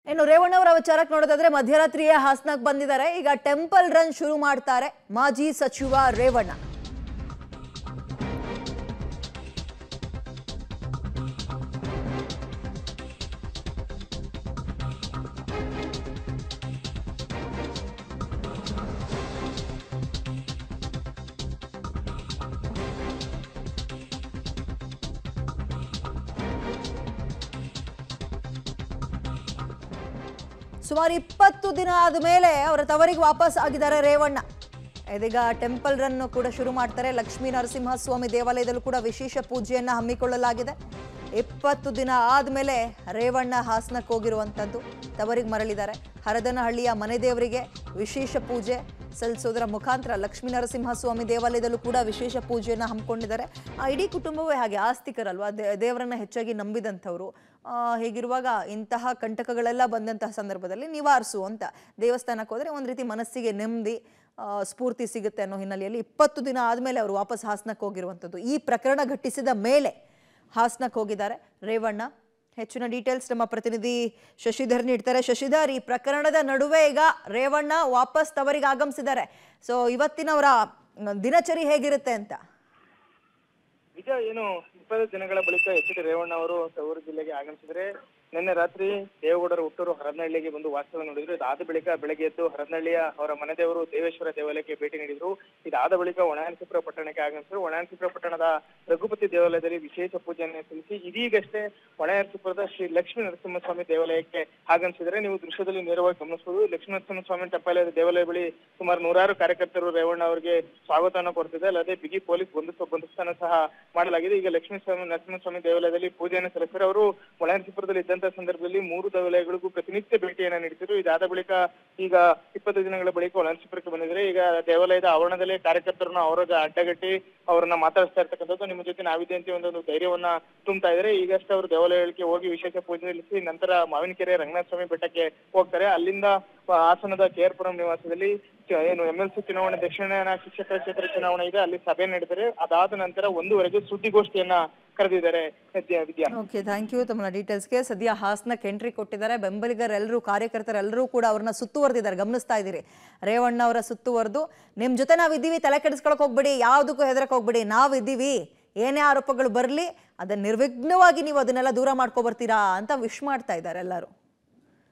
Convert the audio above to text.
ಇನ್ನು ರೇವಣ್ಣವರ ವಿಚಾರಕ್ಕೆ ನೋಡೋದಾದ್ರೆ ಮಧ್ಯರಾತ್ರಿಯೇ ಹಾಸನಕ್ಕೆ ಬಂದಿದ್ದಾರೆ ಈಗ ಟೆಂಪಲ್ ರನ್ ಶುರು ಮಾಡ್ತಾರೆ ಮಾಜಿ ಸಚಿವ ರೇವಣ್ಣ ಸುಮಾರು ಇಪ್ಪತ್ತು ದಿನ ಆದ ಮೇಲೆ ಅವರ ತವರಿಗೆ ವಾಪಸ್ ಆಗಿದ್ದಾರೆ ರೇವಣ್ಣ ಇದೀಗ ಟೆಂಪಲ್ ರನ್ ಕೂಡ ಶುರು ಮಾಡ್ತಾರೆ ಲಕ್ಷ್ಮೀ ನರಸಿಂಹಸ್ವಾಮಿ ದೇವಾಲಯದಲ್ಲೂ ಕೂಡ ವಿಶೇಷ ಪೂಜೆಯನ್ನ ಹಮ್ಮಿಕೊಳ್ಳಲಾಗಿದೆ ಇಪ್ಪತ್ತು ದಿನ ಆದಮೇಲೆ ರೇವಣ್ಣ ಹಾಸನಕ್ಕೆ ಹೋಗಿರುವಂಥದ್ದು ತವರಿಗೆ ಮರಳಿದ್ದಾರೆ ಹರದನಹಳ್ಳಿಯ ಮನೆ ದೇವರಿಗೆ ವಿಶೇಷ ಪೂಜೆ ಸಲ್ಲಿಸೋದರ ಮುಖಾಂತರ ಲಕ್ಷ್ಮೀ ನರಸಿಂಹಸ್ವಾಮಿ ದೇವಾಲಯದಲ್ಲೂ ಕೂಡ ವಿಶೇಷ ಪೂಜೆಯನ್ನು ಹಮ್ಮಿಕೊಂಡಿದ್ದಾರೆ ಆ ಇಡೀ ಕುಟುಂಬವೇ ಹಾಗೆ ಆಸ್ತಿಕರಲ್ವಾ ದೇ- ದೇವರನ್ನ ಹೆಚ್ಚಾಗಿ ನಂಬಿದಂಥವ್ರು ಆ, ಹೀಗಿರುವಾಗ ಇಂತಹ ಕಂಟಕಗಳೆಲ್ಲ ಬಂದಂತಹ ಸಂದರ್ಭದಲ್ಲಿ ನಿವಾರಿಸು ಅಂತ ದೇವಸ್ಥಾನಕ್ಕೆ ಹೋದರೆ ಒಂದು ರೀತಿ ಮನಸ್ಸಿಗೆ ನೆಮ್ಮದಿ ಆ, ಸ್ಫೂರ್ತಿ ಸಿಗುತ್ತೆ ಅನ್ನೋ ಹಿನ್ನೆಲೆಯಲ್ಲಿ ಇಪ್ಪತ್ತು ದಿನ ಆದಮೇಲೆ ಅವರು ವಾಪಸ್ ಹಾಸನಕ್ಕೆ ಹೋಗಿರುವಂಥದ್ದು ಈ ಪ್ರಕರಣ ಘಟಿಸಿದ ಮೇಲೆ ಹಾಸನಕ್ಕೆ ಹೋಗಿದ್ದಾರೆ ರೇವಣ್ಣ ಹೆಚ್ಚಿನ ಡೀಟೇಲ್ಸ್ ನಮ್ಮ ಪ್ರತಿನಿಧಿ ಶಶಿಧರ್ ನೀಡ್ತಾರೆ ಶಶಿಧರ್ ಈ ಪ್ರಕರಣದ ನಡುವೆ ಈಗ ರೇವಣ್ಣ ವಾಪಸ್ ತವರಿಗೆ ಆಗಮಿಸಿದ್ದಾರೆ ಸೊ ಇವತ್ತಿನವರ ಮ್, ದಿನಚರಿ ಹೇಗಿರುತ್ತೆ ಅಂತ ಈಗ ಏನು ಇಪ್ಪತ್ತು ದಿನಗಳ ಬಳಿಕ ಎಚ್ ಡಿ ರೇವಣ್ಣ ಅವರು ತವರು ಜಿಲ್ಲೆಗೆ ಆಗಮಿಸಿದರೆ ನಿನ್ನೆ ರಾತ್ರಿ ದೇವೇಗೌಡರ ಹುಟ್ಟೂರು ಹರದನಹಳ್ಳಿಗೆ ಬಂದು ವಾಸ್ತವ್ಯ ನೋಡಿದ್ರು ಇದಾದ ಬಳಿಕ ಬೆಳಗ್ಗೆ ಎದ್ದು ಹರದನಹಳ್ಳಿಯ ಅವರ ಮನೆ ದೇವರು ದೇವೇಶ್ವರ ದೇವಾಲಯಕ್ಕೆ ಭೇಟಿ ನೀಡಿದ್ರು ಇದಾದ ಬಳಿಕ ಒಣಾನಸಿಪುರ ಪಟ್ಟಣಕ್ಕೆ ಆಗಮಿಸಿದ್ರು ಒಣಾನಸಿಪುರ ಪಟ್ಟಣದ ರಘುಪತಿ ದೇವಾಲಯದಲ್ಲಿ ವಿಶೇಷ ಪೂಜೆಯನ್ನು ಸಲ್ಲಿಸಿ ಇದೀಗಷ್ಟೇ ಒಣಾನಸಿಪುರದ ಶ್ರೀ ಲಕ್ಷ್ಮೀ ನರಸಿಂಹಸ್ವಾಮಿ ದೇವಾಲಯಕ್ಕೆ ಆಗಮಿಸಿದರೆ ನೀವು ದೃಶ್ಯದಲ್ಲಿ ನೇರವಾಗಿ ಗಮನಿಸಬಹುದು ಲಕ್ಷ್ಮೀ ನರಸಿಂಹಸ್ವಾಮಿ ಟೆಂಪಲ್ ದೇವಾಲಯ ಬಳಿ ಸುಮಾರು ನೂರಾರು ಕಾರ್ಯಕರ್ತರು ರೇವಣ್ಣ ಅವರಿಗೆ ಸ್ವಾಗತವನ್ನು ಕೊಡ್ತಿದೆ ಅಲ್ಲದೆ ಬಿಗಿ ಪೊಲೀಸ್ ಬಂದೋಬಸ್ತ್ ಬಂದೋಬಸ್ತನ್ನು ಸಹ ಮಾಡಲಾಗಿದೆ ಈಗ ಲಕ್ಷ್ಮೀ ಸ್ವಾಮಿ ನರಸಿಂಹಸ್ವಾಮಿ ದೇವಾಲಯದಲ್ಲಿ ಪೂಜೆಯನ್ನು ಸಲ್ಲಿಸಿದರೆ ಅವರು ಒಳನರಸೀಪುರದಲ್ಲಿ ಇದ್ದಂತ ಸಂದರ್ಭದಲ್ಲಿ ಮೂರು ದೇವಾಲಯಗಳಿಗೂ ಪ್ರತಿನಿತ್ಯ ಭೇಟಿಯನ್ನ ನೀಡುತ್ತಿದ್ರು ಇದಾದ ಬಳಿಕ ಈಗ ಇಪ್ಪತ್ತು ದಿನಗಳ ಬಳಿಕ ಒಳನರಸೀಪುರಕ್ಕೆ ಬಂದಿದ್ರೆ ಈಗ ದೇವಾಲಯದ ಆವರಣದಲ್ಲೇ ಕಾರ್ಯಕರ್ತರನ್ನ ಅವರಾಗ ಅಡ್ಡಗಟ್ಟಿ ಅವರನ್ನ ಮಾತಾಡಿಸ್ತಾ ಇರ್ತಕ್ಕಂಥದ್ದು ನಿಮ್ಮ ಜೊತೆ ನಾವಿದೆ ಅಂತ ಒಂದು ಧೈರ್ಯವನ್ನ ತುಂಬ್ತಾ ಇದ್ದಾರೆ ಈಗಷ್ಟೇ ಅವರು ದೇವಾಲಯಕ್ಕೆ ಹೋಗಿ ವಿಶೇಷ ಪೂಜೆ ಸಲ್ಲಿಸಿ ನಂತರ ಮಾವಿನಕೆರೆ ರಂಗನಾಥ ಸ್ವಾಮಿ ಬೆಟ್ಟಕ್ಕೆ ಹೋಗ್ತಾರೆ ಅಲ್ಲಿಂದ ಆ, ಹಾಸನದ ಕೆಆರ್ಪುರಂ ನಿವಾಸದಲ್ಲಿ ಚ- ಏನು ಎಂ ಎಲ್ ಸಿ ಚುನಾವಣೆ ದಕ್ಷಿಣ ಶಿಕ್ಷಕರ ಕ್ಷೇತ್ರ ಚುನಾವಣೆ ಇದೆ ಅಲ್ಲಿ ಸಭೆ ನಡೆದರೆ ಅದಾದ ನಂತರ ಒಂದೂವರೆಗೆ ಸುದ್ದಿಗೋಷ್ಠಿಯನ್ನ ಕರೆದಿದ್ದಾರೆ Vidya Vidya okay thank you ತಮ್ಮ ಡೀಟೇಲ್ಸ್ಗೆ ಸದ್ಯ ಹಾಸನಕ್ಕೆ ಎಂಟ್ರಿ ಕೊಟ್ಟಿದ್ದಾರೆ ಬೆಂಬಲಿಗರೆಲ್ಲರೂ ಕಾರ್ಯಕರ್ತರೆಲ್ಲರೂ ಕೂಡ ಅವ್ರನ್ನ ಸುತ್ತುವರೆದಿದ್ದಾರೆ ಗಮನಿಸ್ತಾ ಇದ್ದೀರಿ ರೇವಣ್ಣ ಅವರ ಸುತ್ತುವರೆದು ನಿಮ್ಮ ಜೊತೆ ನಾವಿದ್ದೀವಿ ತಲೆ ಕೆಡಿಸ್ಕೊಳಕ್ ಹೋಗ್ಬೇಡಿ ಯಾವುದಕ್ಕೂ ಹೆದರಕ್ ಹೋಗ್ಬೇಡಿ ನಾವಿದ್ದೀವಿ ಏನೇ ಆರೋಪಗಳು ಬರಲಿ ಅದನ್ನ ನಿರ್ವಿಘ್ನವಾಗಿ ನೀವು ಅದನ್ನೆಲ್ಲ ದೂರ ಮಾಡ್ಕೊ ಬರ್ತೀರಾ ಅಂತ ವಿಶ್ ಮಾಡ್ತಾ ಇದ್ದಾರೆ ಎಲ್ಲರೂ